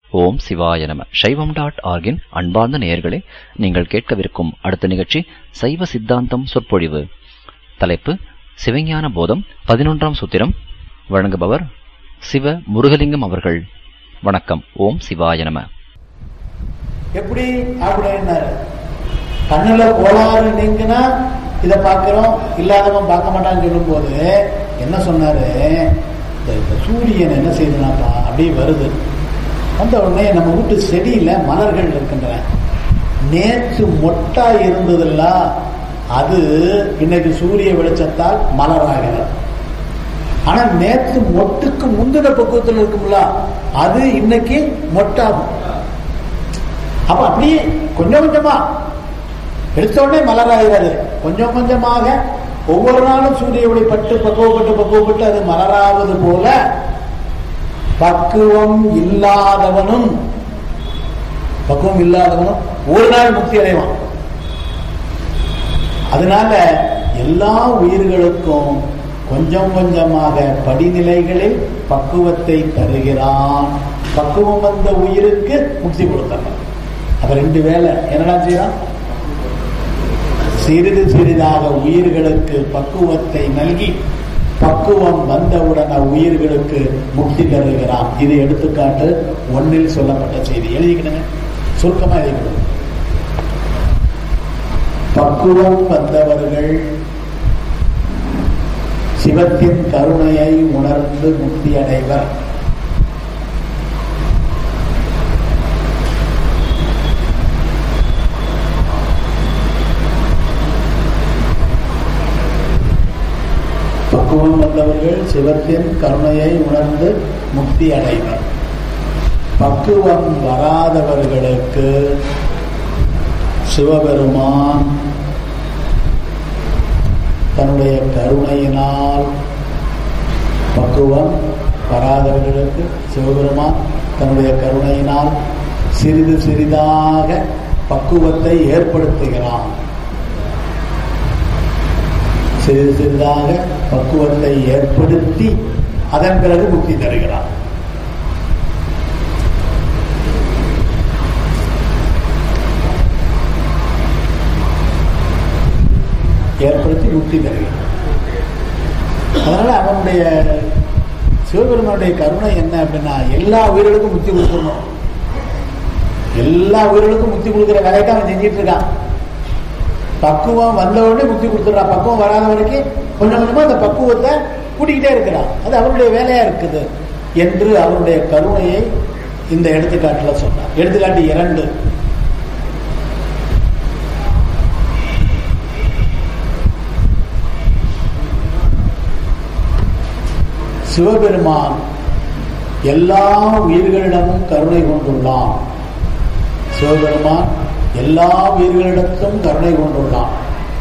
ஓம் சிவாய நம சைவம் டாட் ஆர்கின் அன்பார்ந்த நேயர்களே நீங்கள் கேட்கவிருக்கும் அடுத்த நிகழ்ச்சி சைவ சித்தாந்தம் சொற்பொழிவு தலைப்பு சிவஞான போதம் பதினொன்றாம் சூத்திரம் வழங்குபவர் சிவ முருகலிங்கம் அவர்கள் வணக்கம் ஓம் சிவாய நம எப்படி அப்படின்னாரு கண்ணுல கோளாறு நீங்கினா இதை பார்க்கிறோம் இல்லாதவன் பார்க்க மாட்டான்னு சொல்லும் போது என்ன சொன்னாரு இந்த இந்த சூரியன் என்ன செய்யுதுனாப்பா அப்படியே வருது வந்த உடனே நம்ம வீட்டு செடியில மலர்கள் இருக்கின்றன நேற்று மொட்டா இருந்ததுல்ல அது இன்னைக்கு சூரிய வெளிச்சத்தால் மலராகிறது ஆனா நேற்று மொட்டுக்கு முந்தின பக்குவத்தில் இருக்கும்ல அது இன்னைக்கு மொட்டாகும் அப்ப அப்படியே கொஞ்சம் கொஞ்சமா எடுத்த உடனே மலராகிறது கொஞ்சம் கொஞ்சமாக ஒவ்வொரு நாளும் சூரிய ஒளி பட்டு பக்குவப்பட்டு பக்குவப்பட்டு அது மலராவது போல பக்குவம் இல்லாதவனும் பக்குவம் இல்லாதவனும் ஒரு நாள் முக்தி அடைவான் அதனால எல்லா உயிர்களுக்கும் கொஞ்சம் கொஞ்சமாக படிநிலைகளில் பக்குவத்தை தருகிறான் பக்குவம் வந்த உயிருக்கு முக்தி கொடுத்தாங்க அப்ப ரெண்டு வேலை என்னடா செய்யறான் சிறிது சிறிதாக உயிர்களுக்கு பக்குவத்தை நல்கி பக்குவம் வந்தவுடன் உயிர்களுக்கு முக்தி தருகிறான் இது எடுத்துக்காட்டு ஒன்னில் சொல்லப்பட்ட செய்தி எழுதிக்கிடுங்க சுருக்கமா எழுதிக்கிடுங்க பக்குவம் வந்தவர்கள் சிவத்தின் கருணையை உணர்ந்து முக்தி அடைவர் பக்குவம் வந்தவர்கள் சிவத்தின் கருணையை உணர்ந்து முக்தி அடைவர் பக்குவம் வராதவர்களுக்கு சிவபெருமான் தன்னுடைய கருணையினால் பக்குவம் வராதவர்களுக்கு சிவபெருமான் தன்னுடைய கருணையினால் சிறிது சிறிதாக பக்குவத்தை ஏற்படுத்துகிறான் சிறிது சிறிதாக பக்குவத்தை ஏற்படுத்தி அதன் பிறகு முக்தி தருகிறான் ஏற்படுத்தி முக்தி தருகிறான் அதனால அவனுடைய சிவபெருமானுடைய கருணை என்ன அப்படின்னா எல்லா உயிர்களுக்கும் முக்தி கொடுக்கணும் எல்லா உயிர்களுக்கும் முக்தி கொடுக்குற வேலையை தான் அவன் செஞ்சிட்டு இருக்கான் பக்குவம் வந்த உடனே முக்தி கொடுத்துட்றான் பக்குவம் வராத வரைக்கும் கொஞ்சம் கொஞ்சமா அந்த பக்குவத்தை கூட்டிக்கிட்டே இருக்கிறான் அது அவருடைய வேலையா இருக்குது என்று அவருடைய கருணையை இந்த எடுத்துக்காட்டுல சொன்னார் எடுத்துக்காட்டு இரண்டு சிவபெருமான் எல்லா உயிர்களிடமும் கருணை கொண்டுள்ளான் சிவபெருமான் எல்லா உயிர்களிடத்தும் கருணை கொண்டுள்ளான்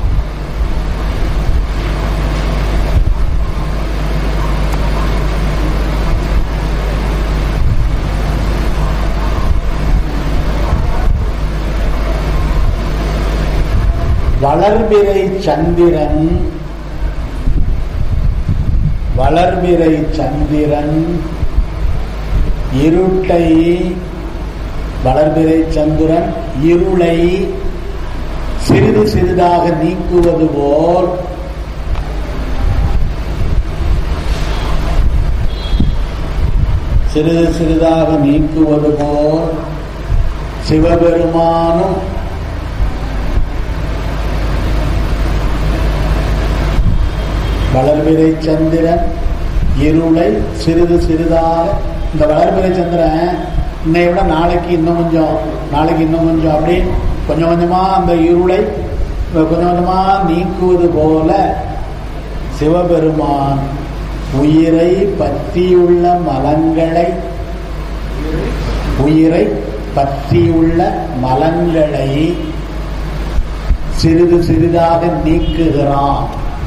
வளர்பிறை சந்திரன் வளர்பிறை சந்திரன் இருட்டை வளர்பிறை சந்திரன் இருளை சிறிது சிறிதாக நீக்குவது போல் சிறிது சிறிதாக நீக்குவது போல் சிவபெருமானும் வளர்பிறை சந்திரன் இருளை சிறிது சிறிதாக இந்த வளர்பிறை சந்திரன் இன்னை விட நாளைக்கு இன்னும் கொஞ்சம் நாளைக்கு இன்னும் கொஞ்சம் அப்படி கொஞ்சம் கொஞ்சமா அந்த இருளை கொஞ்சம் கொஞ்சமா நீக்குவது போல சிவபெருமான் உயிரை பற்றியுள்ள மலங்களை உயிரை பற்றியுள்ள மலங்களை சிறிது சிறிதாக நீக்குகிறான்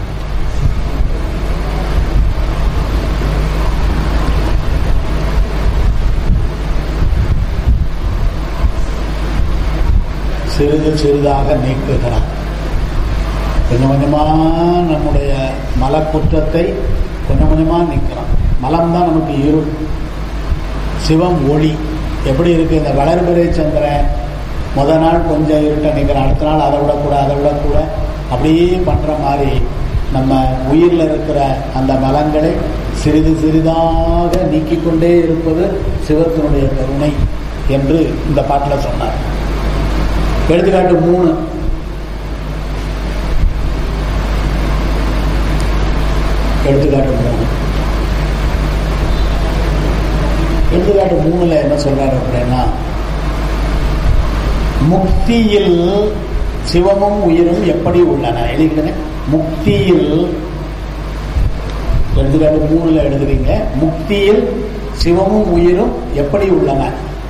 சிறிது சிறிதாக நீக்குகிறான் கொஞ்சம் கொஞ்சமா நம்முடைய மலக்குற்றத்தை கொஞ்சம் கொஞ்சமா நீக்கிறான் மலம் தான் நமக்கு இருள் சிவம் ஒளி எப்படி இருக்கு இந்த வளர்பிறை சந்திரன் முத நாள் கொஞ்சம் இருட்ட நிற்கிறேன் அடுத்த நாள் அதை விட கூட அதை விட கூட அப்படியே பண்ற மாதிரி நம்ம உயிரில் இருக்கிற அந்த மலங்களை சிறிது சிறிதாக நீக்கிக் கொண்டே இருப்பது சிவத்தினுடைய கருணை என்று இந்த பாட்டில் சொன்னார் எடுத்துக்காட்டு மூணு எடுத்துக்காட்டு மூணு எடுத்துக்காட்டு மூணுல என்ன சொல்றாரு அப்படின்னா முக்தியில் சிவமும் உயிரும் எப்படி உள்ளன எழுதிக்கிறேன் முக்தியில் எடுத்துக்காட்டு மூணுல எழுதுறீங்க முக்தியில் சிவமும் உயிரும் எப்படி உள்ளன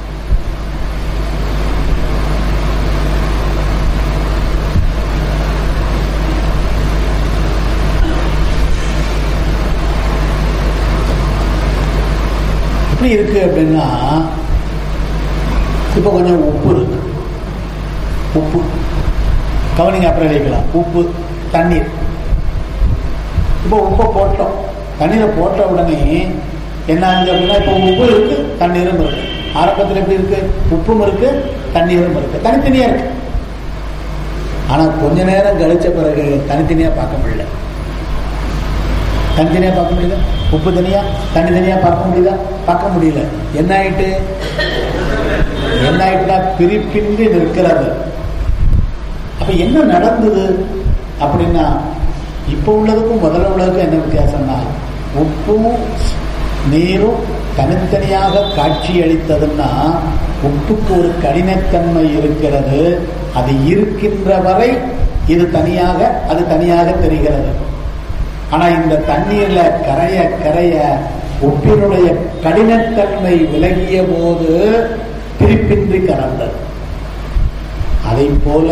எப்படி இருக்கு அப்படின்னா இப்போ கொஞ்சம் உப்பு இருக்கு உப்பு கவனிங்க அப்புறம் எழுதிக்கலாம் உப்பு தண்ணீர் இப்போ உப்பை போட்டோம் தண்ணீரை போட்ட உடனே என்ன ஆகுது அப்படின்னா இப்போ உப்பு இருக்கு தண்ணீரும் இருக்கு ஆரம்பத்தில் எப்படி இருக்கு உப்பும் இருக்கு தண்ணீரும் இருக்கு தனித்தனியா இருக்கு ஆனா கொஞ்ச நேரம் கழிச்ச பிறகு தனித்தனியா பார்க்க முடியல தனித்தனியா பார்க்க முடியல உப்பு தனியா தண்ணி தனியா பார்க்க முடியுதா பார்க்க முடியல என்ன ஆயிட்டு என்ன ஆயிட்டுனா பிரிப்பின்றி நிற்கிறது அப்ப என்ன நடந்தது அப்படின்னா இப்ப உள்ளதுக்கும் முதல்ல உள்ளதுக்கும் என்ன வித்தியாசம்னா உப்பும் நீரும் தனித்தனியாக காட்சி அளித்ததுன்னா உப்புக்கு ஒரு கடினத்தன்மை இருக்கிறது அது இருக்கின்ற வரை இது தனியாக அது தனியாக தெரிகிறது ஆனா இந்த தண்ணீர்ல கரைய கரைய உப்பினுடைய கடினத்தன்மை விலகிய போது பிரிப்பின்றி கலந்தது அதை போல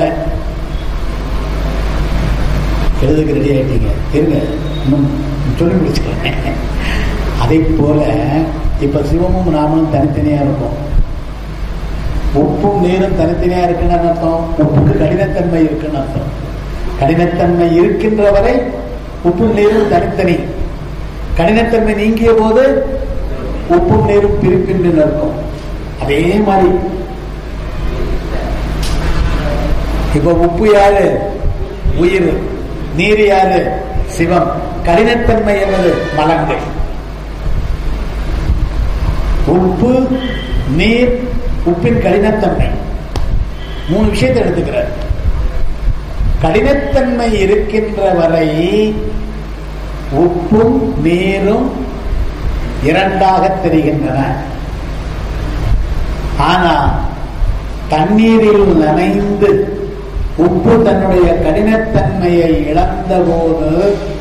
எழுதுக்கு ரெடி ஆயிட்டீங்க இருங்க இன்னும் சொல்லி முடிச்சுக்கிறேன் அதை போல இப்ப சிவமும் நாமளும் தனித்தனியா இருக்கும் உப்பும் நீரும் தனித்தனியா இருக்குன்னு அர்த்தம் உப்புக்கு கடினத்தன்மை இருக்குன்னு அர்த்தம் கடினத்தன்மை இருக்கின்ற வரை உப்பும் நீரும் தனித்தனி கடினத்தன்மை நீங்கிய போது உப்பும் நீரும் பிரிப்பின்று இருக்கும் அதே மாதிரி இப்ப உப்பு யாரு உயிர் நீர் யாரு சிவம் கடினத்தன்மை என்பது மலங்கள் உப்பு நீர் உப்பின் கடினத்தன்மை மூணு விஷயத்தை எடுத்துக்கிறார் கடினத்தன்மை இருக்கின்ற வரை உப்பும் நீரும் இரண்டாக தெரிகின்றன ஆனா தண்ணீரில் நனைந்து உப்பு தன்னுடைய கடினத்தன்மையை இழந்தபோது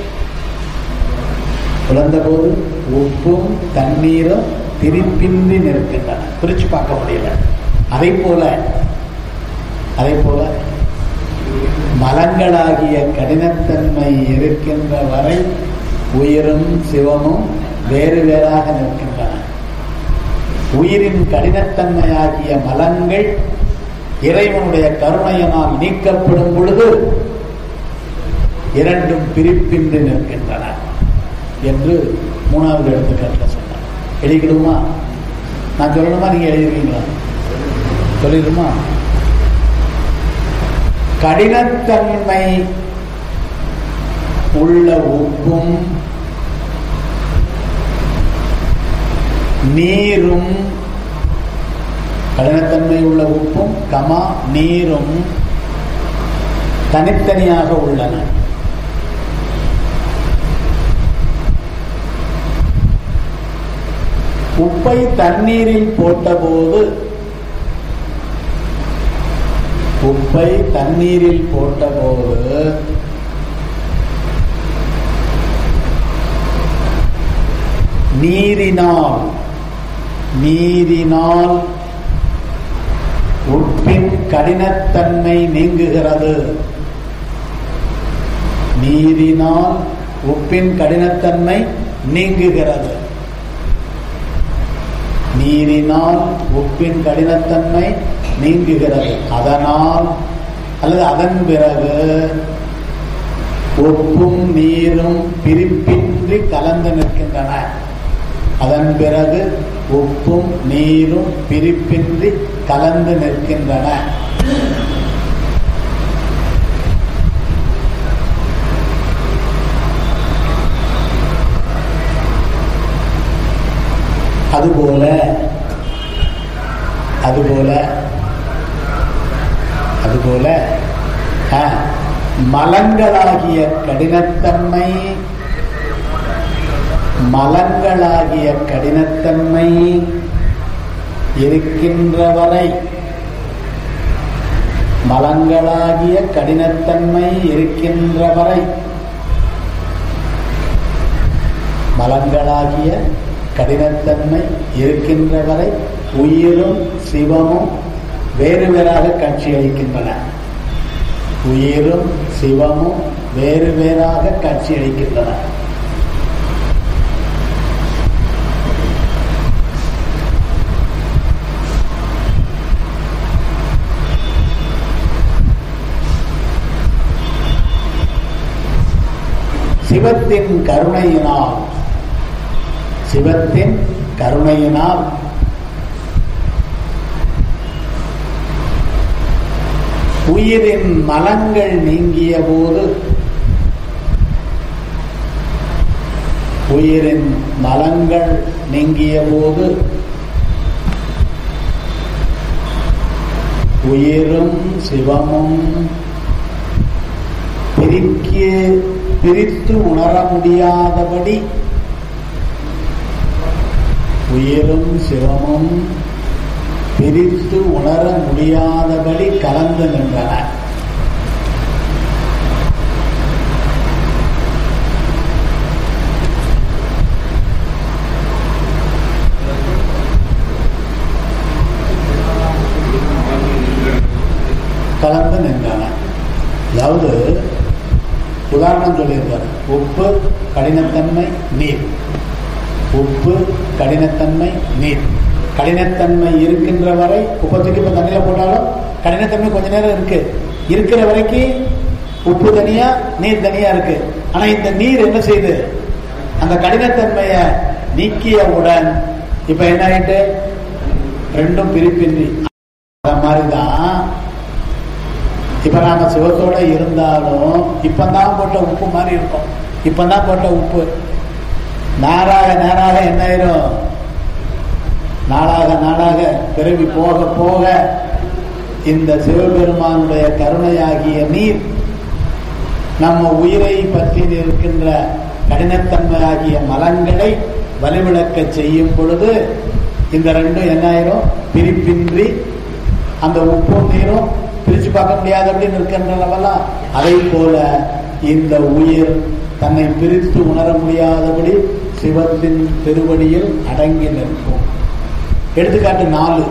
இழந்தபோது உப்பும் தண்ணீரும் பிரிப்பின்றி நிற்கின்றன பிரிச்சு பார்க்க முடியல அதை போல அதை போல மலங்களாகிய கடினத்தன்மை இருக்கின்ற வரை உயிரும் சிவமும் வேறு வேறாக நிற்கின்றன உயிரின் கடினத்தன்மையாகிய மலங்கள் இறைவனுடைய கருணையினால் நீக்கப்படும் பொழுது இரண்டும் பிரிப்பின்றி நிற்கின்றன என்று மூணாவது எடுத்துக்காட்டில் சொன்னார் எழுதிக்கிடுமா நான் சொல்லணுமா நீங்க எழுதிருக்கீங்களா சொல்லிடுமா கடினத்தன்மை உள்ள உப்பும் நீரும் கடினத்தன்மை உள்ள உப்பும் கமா நீரும் தனித்தனியாக உள்ளன உப்பை தண்ணீரில் போட்டபோது உப்பை தண்ணீரில் போட்டபோது நீரினால் நீரினால் உப்பின் கடினத்தன்மை நீங்குகிறது நீரினால் உப்பின் கடினத்தன்மை நீங்குகிறது நீரினால் உப்பின் கடினத்தன்மை நீங்குகிறது அதனால் அல்லது அதன் பிறகு உப்பும் நீரும் பிரிப்பின்றி கலந்து நிற்கின்றன அதன் பிறகு உப்பும் நீரும் பிரிப்பின்றி கலந்து நிற்கின்றன அதுபோல அதுபோல அதுபோல ஆ, மலங்களாகிய கடினத்தன்மை மலங்களாகிய கடினத்தன்மை இருக்கின்ற வரை மலங்களாகிய கடினத்தன்மை இருக்கின்ற வரை மலங்களாகிய கடினத்தன்மை இருக்கின்ற வரை உயிரும் சிவமும் வேறு வேறாக காட்சியளிக்கின்றன உயிரும் சிவமும் வேறு வேறாக காட்சியளிக்கின்றன சிவத்தின் கருணையினால் சிவத்தின் கருணையினால் உயிரின் மலங்கள் நீங்கிய போது உயிரின் மலங்கள் நீங்கிய போது உயிரும் சிவமும் பிரிக்க பிரித்து உணர முடியாதபடி உயிரும் சிவமும் பிரித்து உணர முடியாதபடி கலந்து நின்றன கலந்து நின்றன அதாவது உதாரணம் சொல்லியிருக்காரு உப்பு கடினத்தன்மை நீர் உப்பு கடினத்தன்மை நீர் கடினத்தன்மை இருக்கின்ற வரை உப்பை தூக்கி இப்போ தண்ணியில் போட்டாலும் கடினத்தன்மை கொஞ்ச நேரம் இருக்கு இருக்கிற வரைக்கும் உப்பு தனியா நீர் தனியா இருக்கு ஆனா இந்த நீர் என்ன செய்யுது அந்த கடினத்தன்மையை நீக்கியவுடன் இப்ப என்ன ஆயிட்டு ரெண்டும் பிரிப்பின்றி அந்த மாதிரிதான் இப்ப நாம சிவத்தோட இருந்தாலும் இப்பதான் போட்ட உப்பு மாதிரி இருக்கும் இப்பதான் போட்ட உப்பு நாளாக நாளாக என்ன ஆயிரும் நாளாக நாளாக பிறவி போக போக இந்த சிவபெருமானுடைய கருணையாகிய நீர் நம்ம உயிரை பற்றி இருக்கின்ற கடினத்தன்மையாகிய மலங்களை வலுவிளக்க செய்யும் பொழுது இந்த ரெண்டும் என்ன ஆயிரும் பிரிப்பின்றி அந்த உப்பும் நீரும் பிரிச்சு பார்க்க முடியாதபடி நிற்கின்றனவெல்லாம் அதை போல இந்த உயிர் தன்னை பிரித்து உணர முடியாதபடி சிவத்தின் திருவடியில் அடங்கி நிற்கும் எடுத்துக்காட்டு நாலு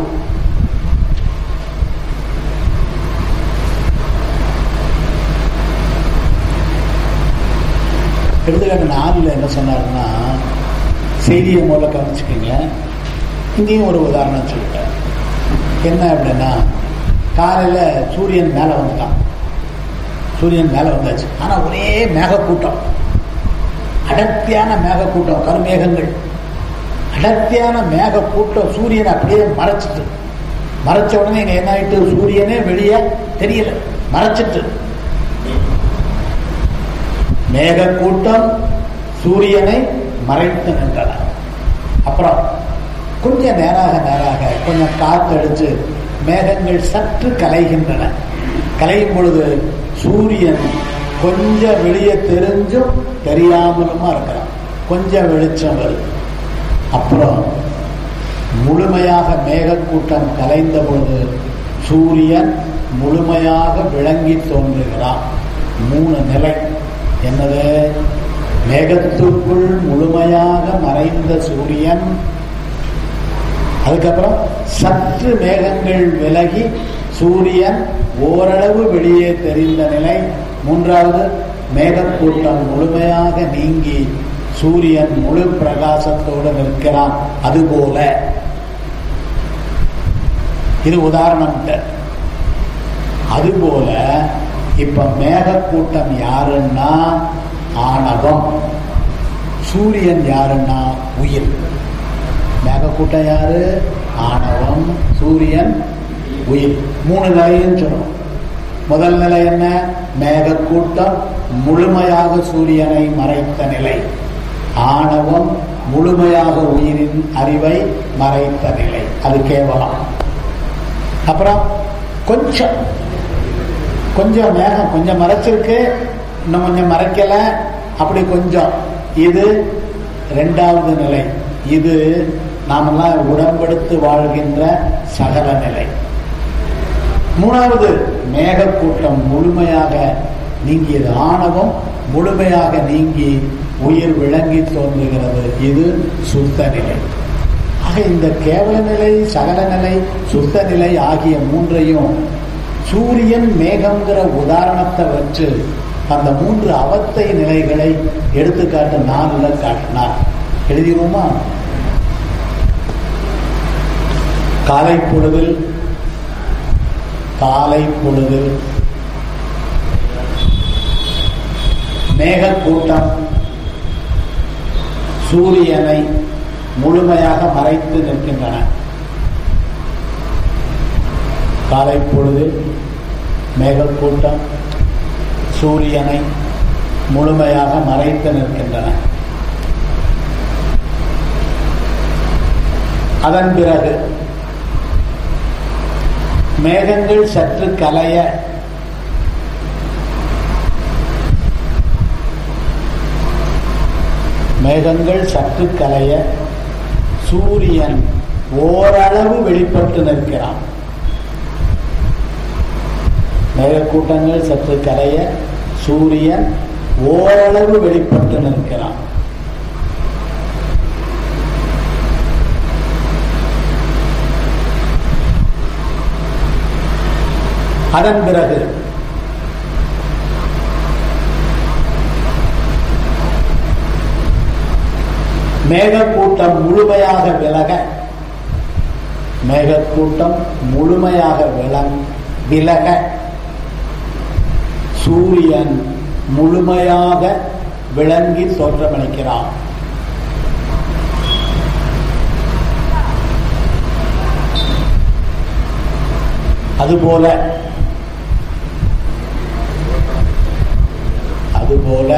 எடுத்துக்காட்டு நாலுல என்ன சொன்னாருன்னா செய்தியை முதல்ல கவனிச்சுக்கோங்க இங்கேயும் ஒரு உதாரணம் சொல்லிட்டேன் என்ன அப்படின்னா காலையில சூரியன் மேல வந்துட்டான் சூரியன் மேல வந்தாச்சு ஆனா ஒரே மேகக்கூட்டம் அடர்த்தியான மேகக்கூட்டம் கருமேகங்கள் அடர்த்தியான மேகக்கூட்டம் சூரியனை அப்படியே மறைச்சிட்டு மறைச்ச உடனே இங்க என்ன ஆயிட்டு சூரியனே வெளியே தெரியல மறைச்சிட்டு மேகக்கூட்டம் சூரியனை மறைத்து நின்றன அப்புறம் கொஞ்சம் நேராக நேராக கொஞ்சம் காத்தடிச்சு மேகங்கள் சற்று கலைகின்றன கலையும் பொழுது சூரியன் கொஞ்சம் வெளியே தெரிஞ்சும் தெரியாமலுமா இருக்கிறான் கொஞ்சம் வெளிச்சம் வருது அப்புறம் முழுமையாக மேகக்கூட்டம் கலைந்த பொழுது சூரியன் முழுமையாக விளங்கி தோன்றுகிறான் மூணு நிலை என்னது மேகத்துக்குள் முழுமையாக மறைந்த சூரியன் அதுக்கப்புறம் சற்று மேகங்கள் விலகி சூரியன் ஓரளவு வெளியே தெரிந்த நிலை மூன்றாவது மேகக்கூட்டம் முழுமையாக நீங்கி சூரியன் முழு பிரகாசத்தோடு நிற்கிறான் அதுபோல இது உதாரணம் அதுபோல இப்ப மேகக்கூட்டம் யாருன்னா ஆணவம் சூரியன் யாருன்னா உயிர் மேகக்கூட்டம் யாரு ஆணவம் சூரியன் உயிர் மூணு நிலையும் சொல்லணும் முதல் நிலை என்ன மேகக்கூட்டம் முழுமையாக சூரியனை மறைத்த நிலை ஆணவம் முழுமையாக உயிரின் அறிவை மறைத்த நிலை அது கேவலம் அப்புறம் கொஞ்சம் கொஞ்சம் மேகம் கொஞ்சம் மறைச்சிருக்கு இன்னும் கொஞ்சம் மறைக்கல அப்படி கொஞ்சம் இது ரெண்டாவது நிலை இது நாமெல்லாம் உடம்பெடுத்து வாழ்கின்ற சகல நிலை மூணாவது மேகக்கூட்டம் முழுமையாக நீங்கியது ஆணவம் முழுமையாக நீங்கி உயிர் விளங்கி தோன்றுகிறது இது சுத்த நிலை ஆக இந்த கேவல நிலை சகல நிலை சுத்த நிலை ஆகிய மூன்றையும் சூரியன் மேகங்கிற உதாரணத்தை வச்சு அந்த மூன்று அவத்தை நிலைகளை எடுத்துக்காட்டு நான்ல காட்டினார் எழுதிடுவோமா காலை பொழுதில் காலை பொழுதில் மேகக்கூட்டம் சூரியனை முழுமையாக மறைத்து நிற்கின்றன காலை பொழுதில் மேகக்கூட்டம் சூரியனை முழுமையாக மறைத்து நிற்கின்றன அதன் பிறகு மேகங்கள் சற்று கலைய மேகங்கள் சற்று கலைய சூரியன் ஓரளவு வெளிப்பட்டு நிற்கிறான் மேகக்கூட்டங்கள் சற்று கலைய சூரியன் ஓரளவு வெளிப்பட்டு நிற்கிறான் அதன் பிறகு மேகக்கூட்டம் முழுமையாக விலக மேகக்கூட்டம் முழுமையாக விலங் விலக சூரியன் முழுமையாக விளங்கி தோற்றமளிக்கிறான் அதுபோல அதுபோல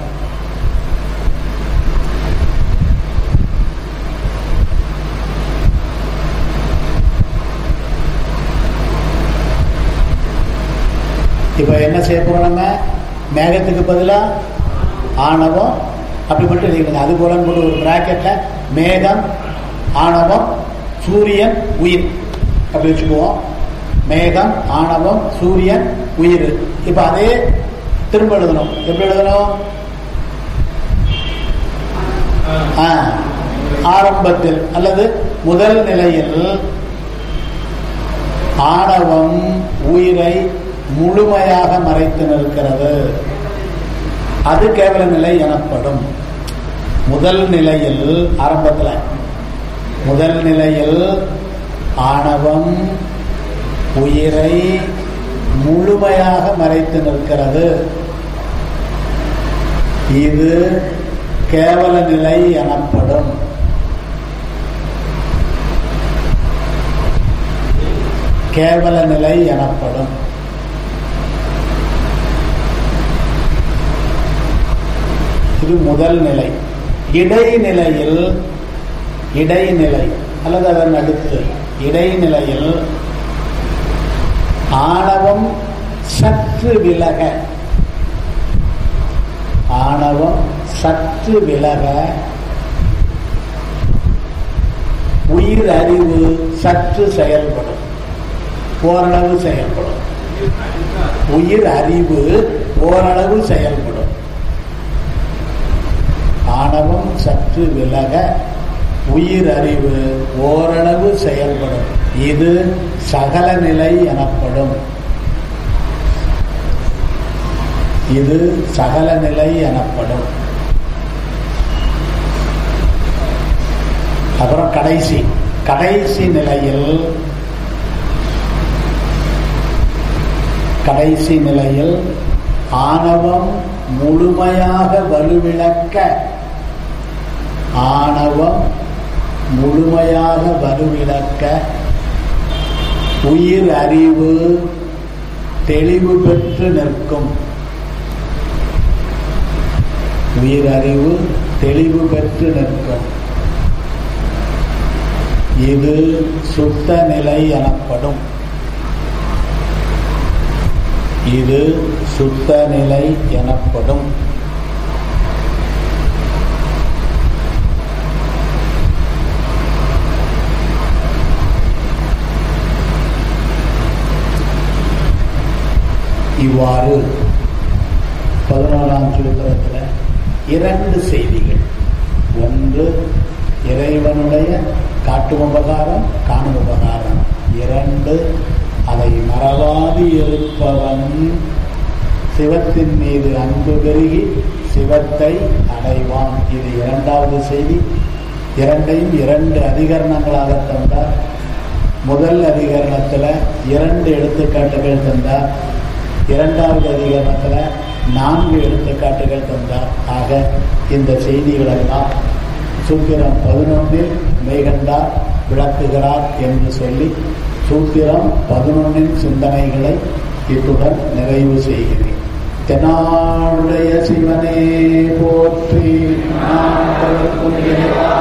இப்ப என்ன செய்ய போறோம் நம்ம மேகத்துக்கு பதிலா ஆணவம் அப்படி மட்டும் எழுதிக்கணும் அது போல கூட ஒரு பிராக்கெட்ல மேகம் ஆணவம் சூரியன் உயிர் அப்படி வச்சுக்குவோம் மேகம் ஆணவம் சூரியன் உயிர் இப்ப அதே திரும்ப எழுதணும் எப்படி எழுதணும் ஆ, ஆரம்பத்தில் அல்லது முதல் நிலையில் ஆணவம் உயிரை முழுமையாக மறைத்து நிற்கிறது அது கேவல நிலை எனப்படும் முதல் நிலையில் ஆரம்பத்தில் முதல் நிலையில் ஆணவம் உயிரை முழுமையாக மறைத்து நிற்கிறது இது கேவல நிலை எனப்படும் கேவல நிலை எனப்படும் இது முதல் நிலை இடைநிலையில் இடைநிலை அல்லது அதன் அடுத்து இடைநிலையில் ஆணவம் சற்று விலக ஆணவம் சற்று விலக உயிர் அறிவு சற்று செயல்படும் ஓரளவு செயல்படும் உயிர் அறிவு ஓரளவு செயல்படும் ஆணவம் சற்று விலக உயிர் அறிவு ஓரளவு செயல்படும் இது சகல நிலை எனப்படும் இது சகல நிலை எனப்படும் அப்புறம் கடைசி கடைசி நிலையில் கடைசி நிலையில் ஆணவம் முழுமையாக வலுவிழக்க ஆணவம் முழுமையாக வலுவிளக்க உயிர் அறிவு தெளிவு பெற்று நிற்கும் உயிர் அறிவு தெளிவு பெற்று நிற்கும் இது சுத்த நிலை எனப்படும் இது சுத்த நிலை எனப்படும் இவ்வாறு பதினோராம் சூத்திரத்தில் இரண்டு செய்திகள் ஒன்று இறைவனுடைய காட்டும் உபகாரம் காணும் உபகாரம் இரண்டு அதை மறவாது இருப்பவன் சிவத்தின் மீது அன்பு பெருகி சிவத்தை அடைவான் இது இரண்டாவது செய்தி இரண்டையும் இரண்டு அதிகரணங்களாக தந்தார் முதல் அதிகரணத்தில் இரண்டு எடுத்துக்காட்டுகள் தந்தார் இரண்டாவது அதிகரணத்தில் நான்கு எடுத்துக்காட்டுகள் தந்தார் ஆக இந்த செய்திகளெல்லாம் சூத்திரம் பதினொன்றில் மெய்கண்டார் விளக்குகிறார் என்று சொல்லி சூத்திரம் பதினொன்றின் சிந்தனைகளை இத்துடன் நிறைவு செய்கிறேன் தென்னாடுடைய சிவனே போற்றி நான்